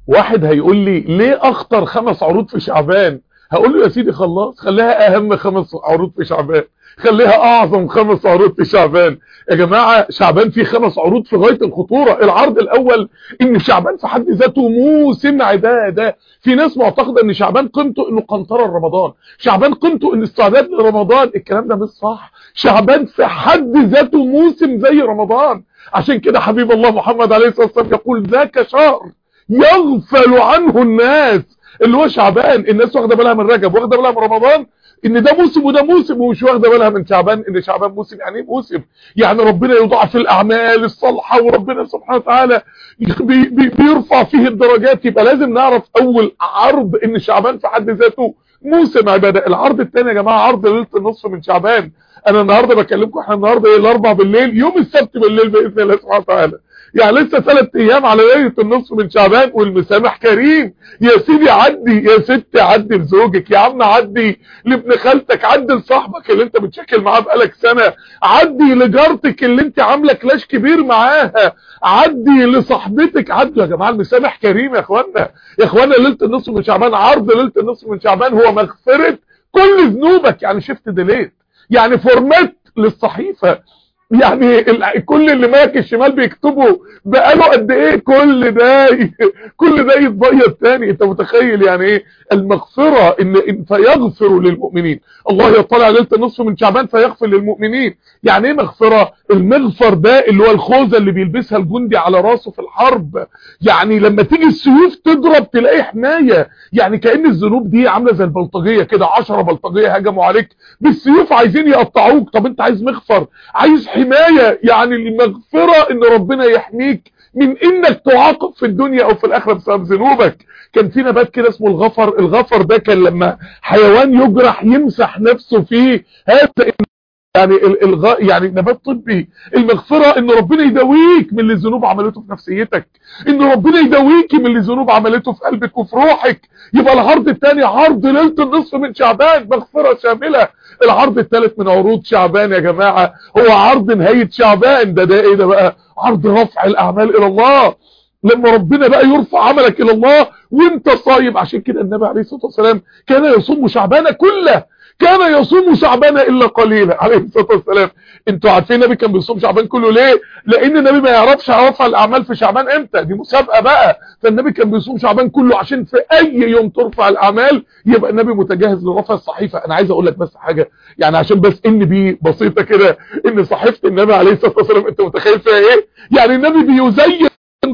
واحد هيقول لي ليه اخطر خمس عروض في شعبان هقول له يا سيدي خلاص خليها اهم خمس عروض في شعبان خليها اعظم خمس عروض في شعبان يا جماعة شعبان فيه خمس عروض في غاية الخطورة العرض الاول ان شعبان في حد ذاته موسم عبادة في ناس معتقدة ان شعبان قيمته انه قنطرة رمضان شعبان قيمته ان استعداد لرمضان الكلام ده مش صح شعبان في حد ذاته موسم زي رمضان عشان كده حبيب الله محمد عليه الصلاة والسلام يقول ذاك شهر يغفل عنه الناس اللي هو شعبان الناس واخده بالها من رجب واخده بالها من رمضان ان ده موسم وده موسم ومش واخده بالها من شعبان ان شعبان موسم يعني ايه موسم يعني ربنا يضاعف الاعمال الصالحه وربنا سبحانه وتعالى بي بي بيرفع فيه الدرجات يبقى لازم نعرف اول عرض ان شعبان في حد ذاته موسم عباده العرض الثاني يا جماعه عرض ليله النصف من شعبان انا النهارده بكلمكم احنا النهارده ايه الاربع بالليل يوم السبت بالليل باذن الله سبحانه وتعالى يعني لسه ثلاث ايام على ليله النصف من شعبان والمسامح كريم يا سيدي عدي يا ستي عدي لزوجك يا عم عدي لابن خالتك عدي لصاحبك اللي انت بتشكل معاه بقالك سنه عدي لجارتك اللي انت عامله كلاش كبير معاها عدي لصاحبتك عدوا يا جماعه المسامح كريم يا اخوانا يا اخوانا ليله النصف من شعبان عرض ليله النصف من شعبان هو مغفره كل ذنوبك يعني شفت ديليت يعني فورمات للصحيفه يعني كل اللي مالك الشمال بيكتبوا بقاله قد ايه كل ده كل ده يتبيض تاني انت متخيل يعني ايه المغفرة ان, إن فيغفر للمؤمنين الله يطلع ليله النصف من شعبان فيغفر للمؤمنين يعني ايه مغفرة المغفر ده اللي هو الخوذه اللي بيلبسها الجندي على راسه في الحرب يعني لما تيجي السيوف تضرب تلاقي حماية يعني كأن الذنوب دي عاملة زي البلطجية كده 10 بلطجية هجموا عليك بالسيوف عايزين يقطعوك طب انت عايز مغفر عايز حماية يعني المغفرة ان ربنا يحميك من انك تعاقب في الدنيا او في الاخرة بسبب ذنوبك كان في نبات كده اسمه الغفر الغفر ده كان لما حيوان يجرح يمسح نفسه فيه هذا يعني الغ... يعني نبات طبي المغفرة ان ربنا يداويك من اللي الذنوب عملته في نفسيتك ان ربنا يداويك من اللي الذنوب عملته في قلبك وفي روحك يبقى العرض الثاني عرض ليله النصف من شعبان مغفرة شاملة العرض الثالث من عروض شعبان يا جماعة هو عرض نهاية شعبان ده ده ايه ده بقى عرض رفع الاعمال الى الله لما ربنا بقى يرفع عملك الى الله وانت صايم عشان كده النبي عليه الصلاة والسلام كان يصوم شعبان كله كان يصوم شعبان الا قليلا عليه الصلاه والسلام انتوا عارفين النبي كان بيصوم شعبان كله ليه لان النبي ما يعرفش رفع الاعمال في شعبان امتى دي مسابقه بقى فالنبي كان بيصوم شعبان كله عشان في اي يوم ترفع الاعمال يبقى النبي متجهز لرفع الصحيفه انا عايز اقول لك بس حاجه يعني عشان بس ان بي بسيطه كده ان صحيفه النبي عليه الصلاه والسلام انت متخيل فيها ايه يعني النبي بيزين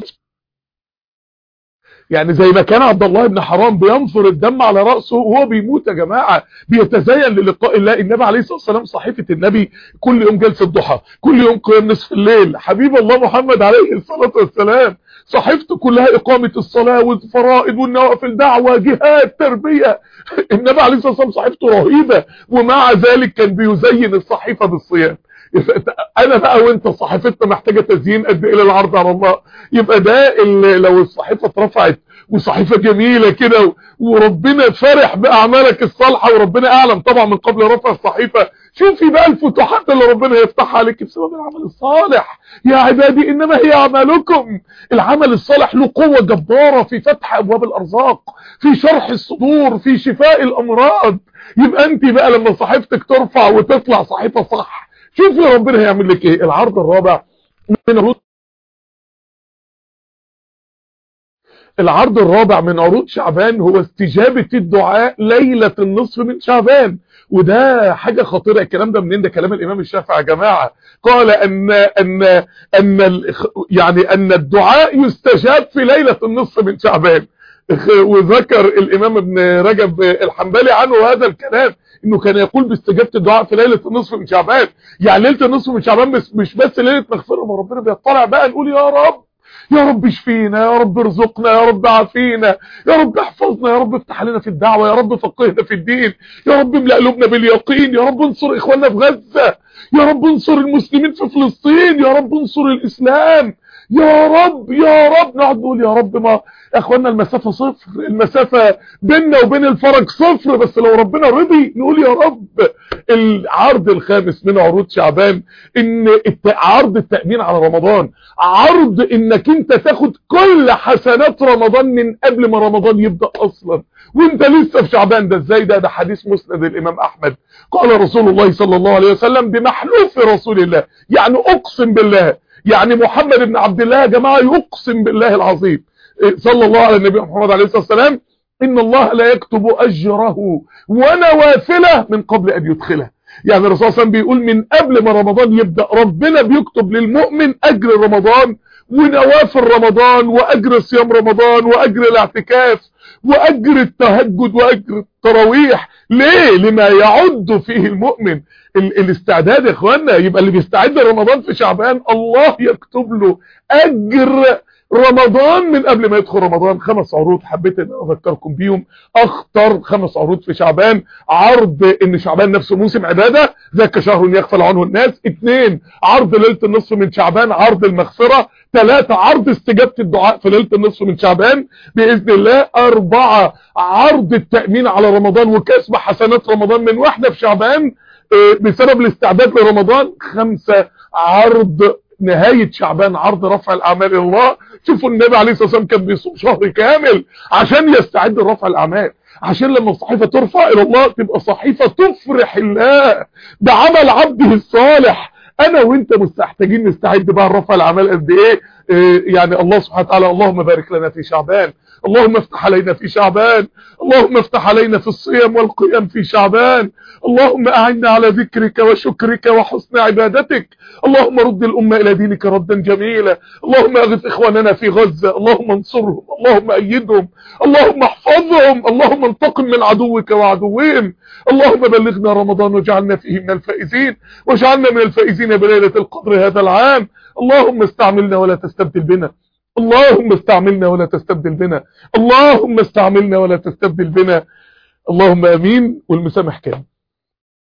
يعني زي ما كان عبد الله بن حرام بينصر الدم على رأسه وهو بيموت يا جماعة بيتزين للقاء الله النبي عليه الصلاة والسلام صحيفة النبي كل يوم جلسة ضحى كل يوم قيام نصف الليل حبيب الله محمد عليه الصلاة والسلام صحيفته كلها إقامة الصلاة والفرائض والنوافل دعوة جهاد تربية النبي عليه الصلاة والسلام صحيفته رهيبة ومع ذلك كان بيزين الصحيفة بالصيام انا بقى وانت صحيفتنا محتاجة تزيين قد ايه للعرض على الله يبقى ده اللي لو الصحيفة اترفعت وصحيفة جميلة كده وربنا فرح باعمالك الصالحة وربنا اعلم طبعا من قبل رفع الصحيفة شوفي بقى الفتوحات اللي ربنا يفتحها عليك بسبب العمل الصالح يا عبادي انما هي اعمالكم العمل الصالح له قوة جبارة في فتح ابواب الارزاق في شرح الصدور في شفاء الامراض يبقى انت بقى لما صحيفتك ترفع وتطلع صحيفة صح شوفي ربنا هيعمل لك ايه العرض الرابع من عروض العرض الرابع من عروض شعبان هو استجابة الدعاء ليلة النصف من شعبان وده حاجة خطيرة الكلام ده منين ده كلام الامام الشافعي يا جماعة قال ان ان ان يعني ان الدعاء يستجاب في ليلة النصف من شعبان وذكر الامام ابن رجب الحنبلي عنه هذا الكلام انه كان يقول باستجابه الدعاء في ليله النصف من شعبان يعني ليله النصف من شعبان مش, مش بس ليله مغفره ما ربنا بيطلع بقى نقول يا رب يا رب اشفينا يا رب ارزقنا يا رب عافينا يا رب احفظنا يا رب افتح لنا في الدعوه يا رب فقهنا في الدين يا رب املا قلوبنا باليقين يا رب انصر اخواننا في غزه يا رب انصر المسلمين في فلسطين يا رب انصر الاسلام يا رب يا رب نقعد نقول يا رب ما يا اخوانا المسافة صفر المسافة بيننا وبين الفرج صفر بس لو ربنا رضي نقول يا رب العرض الخامس من عروض شعبان ان عرض التأمين على رمضان عرض انك انت تاخد كل حسنات رمضان من قبل ما رمضان يبدأ اصلا وانت لسه في شعبان ده ازاي ده ده حديث مسند الامام احمد قال رسول الله صلى الله عليه وسلم بمحلوف رسول الله يعني اقسم بالله يعني محمد بن عبد الله يا جماعة يقسم بالله العظيم صلى الله على النبي محمد عليه الصلاة والسلام إن الله لا يكتب أجره ونوافله من قبل أن يدخله يعني الرسول صلى الله عليه وسلم بيقول من قبل ما رمضان يبدأ ربنا بيكتب للمؤمن أجر رمضان ونوافل رمضان وأجر صيام رمضان وأجر الاعتكاف وأجر التهجد وأجر التراويح ليه لما يعد فيه المؤمن ال الاستعداد يا اخوانا يبقى اللي بيستعد لرمضان في شعبان الله يكتب له أجر رمضان من قبل ما يدخل رمضان خمس عروض حبيت ان اذكركم بيهم اخطر خمس عروض في شعبان عرض ان شعبان نفسه موسم عبادة ذاك شهر يغفل عنه الناس اثنين عرض ليلة النصف من شعبان عرض المغفرة ثلاثة عرض استجابة الدعاء في ليلة النصف من شعبان بإذن الله أربعة عرض التأمين على رمضان وكسب حسنات رمضان من واحدة في شعبان بسبب الاستعداد لرمضان خمسة عرض نهاية شعبان عرض رفع الأعمال إلى الله شوفوا النبي عليه الصلاة والسلام كان بيصوم شهر كامل عشان يستعد لرفع الأعمال عشان لما الصحيفة ترفع إلى الله تبقى صحيفة تفرح الله بعمل عبده الصالح أنا وإنت مستحتاجين نستعد بقى لرفع الأعمال قد إيه يعني الله سبحانه وتعالى اللهم بارك لنا في شعبان اللهم افتح علينا في شعبان اللهم افتح علينا في الصيام والقيام في شعبان اللهم أعنا على ذكرك وشكرك وحسن عبادتك اللهم رد الأمة إلى دينك ردا جميلا اللهم أغث إخواننا في غزة اللهم انصرهم اللهم أيدهم اللهم احفظهم اللهم انتقم من عدوك وعدوهم اللهم بلغنا رمضان واجعلنا فيه من الفائزين واجعلنا من الفائزين بليلة القدر هذا العام اللهم استعملنا ولا تستبدل بنا اللهم استعملنا ولا تستبدل بنا اللهم استعملنا ولا تستبدل بنا اللهم امين والمسامح كان